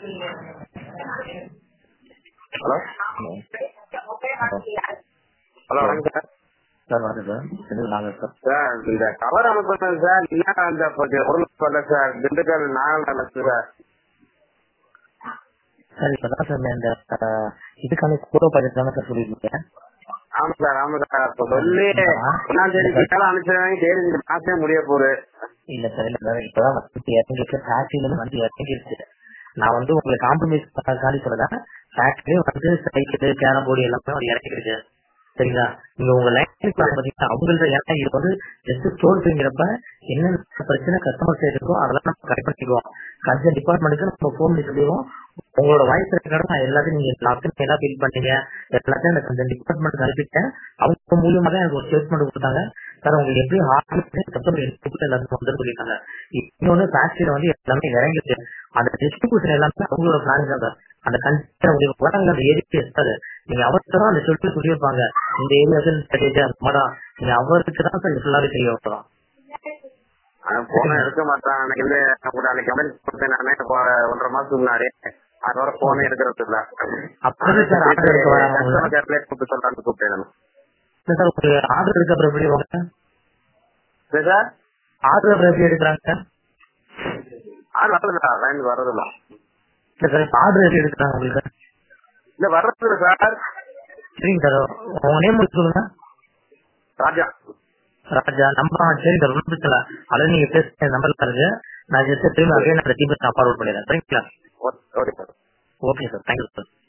hello hello வணக்கம் sir sir வணக்கம் sir இது நாங்கள் சார் சார் இந்த கவர் அனுப்புனேன் சார் என்ன அந்த பொருள் வரல sir Dindigul Nagal sir sir இப்பதான் சார் இந்த அஹ், இதுக்கான கூட பட்ஜெட் தானே சார் சொல்லியிருக்கீங்க ஆமா சார் ஆமா சார் இப்ப சொல்லி ஒன்னாம் தேதி மேல அனுப்பிச்சிருவாங்க தேதி இந்த மாசமே முடிய போகுது இல்ல சார் இல்ல சார் இப்பதான் வந்து இறங்கிருக்கு ஃபேக்டரியில இருந்து வந்து இறங்கிருச்சு நான் வந்து உங்களுக்கு காம்ப்ரமைஸ் காலி சொல்லல ஃபேக்டரி வந்து சைக்கிள் கேரம் போர்டு எல்லாமே வந்து இறங்கிருக்கு சரிங்களா நீங்க உங்க லைன் பாத்தீங்கன்னா அவங்கள்ட்ட ஏன்னா இது வந்து ஜஸ்ட் ஸ்டோர்ங்கிறப்ப என்ன பிரச்சனை கஸ்டமர் சைடு இருக்கோ அதெல்லாம் நம்ம கரெக்ட் பண்ணிக்குவோம் கன்சர்ன் டிபார்ட்மெண்ட்டுக்கு நம்ம ஃபோன் பண்ணி சொல்லிடுவோம் உங்களோட வாய்ஸ் ரெக்கார்டும் நான் எல்லாத்தையும் நீங்க லாஸ்ட் என்ன ஃபீல் பண்ணீங்க எல்லாத்தையும் அந்த கன்சர்ன் டிபார்ட்மெண்ட் அனுப்பிட்டேன் அவங்க மூலியமா தான் எனக்கு ஒரு ஸ்டேட்மெண்ட் கொடுத்தாங்க சார் உங்களுக்கு எப்படி ஹார்ட் கஸ்டமர் எடுத்து எல்லாருக்கும் வந்து சொல்லிட்டாங்க இன்னொன்னு ஃபேக்டரியில வந்து எல்லாமே இறங்கிட்டு அந்த டிஸ்ட்ரிபியூஷன் எல்லாமே அவங்களோட பிளான் தான் சார் அந்த கன்சர்ன் உங்களுக்கு வராங்க அந்த ஏரியா சார் நீங்க அவர்கிட்ட தான் அந்த சொல்லி சொல்லியிருப்பாங்க இந்த ஏரியாவுக்கு அந்த மாடம் நீங்க அவருக்கு தான் சார் ஃபுல்லாவே தெரிய வைக்கலாம் ஆனா போன எடுக்க மாட்டான் அன்னைக்கு வந்து கூட அன்னைக்கு கமெண்ட் கொடுத்தேன் நானே இப்போ ஒன்றரை மாசத்துக்கு முன்னாடி அதோட போனே எடுக்கிறது இல்ல அப்பவே சார் ஆர்டர் எடுக்க வராங்க கஸ்டமர் கேர்ல கூப்பிட்டு சொல்றான்னு கூப்பிட்டேன் நான் இல்ல சார் உங்களுக்கு ஆர்டர் எடுக்க அப்புறம் எப்படி வாங்க சரி சார் ஆர்டர் அப்புறம் எப்படி எடுக்கிறாங்க ஆ வரதில்ல லைன் வர்றதில்ல இல்ல சார் ஆர்டர் எப்படி எடுக்கிறாங்க உங்களுக்கு இல்ல வர்றதில்ல சார் சரிங்க சார் உங்க நேம் சொல்லுங்க ராஜா ராஜா நம்பர் சரி சார் ஒன்றும் பிரச்சனை அதாவது நீங்க பேசுற நம்பர்ல இருக்கு நான் ஜஸ்ட் திரும்ப அதே நான் டீம் நான் ஃபார்வர்ட் பண்ணிடுறேன் சரிங்களா okay sir okay sir thank you sir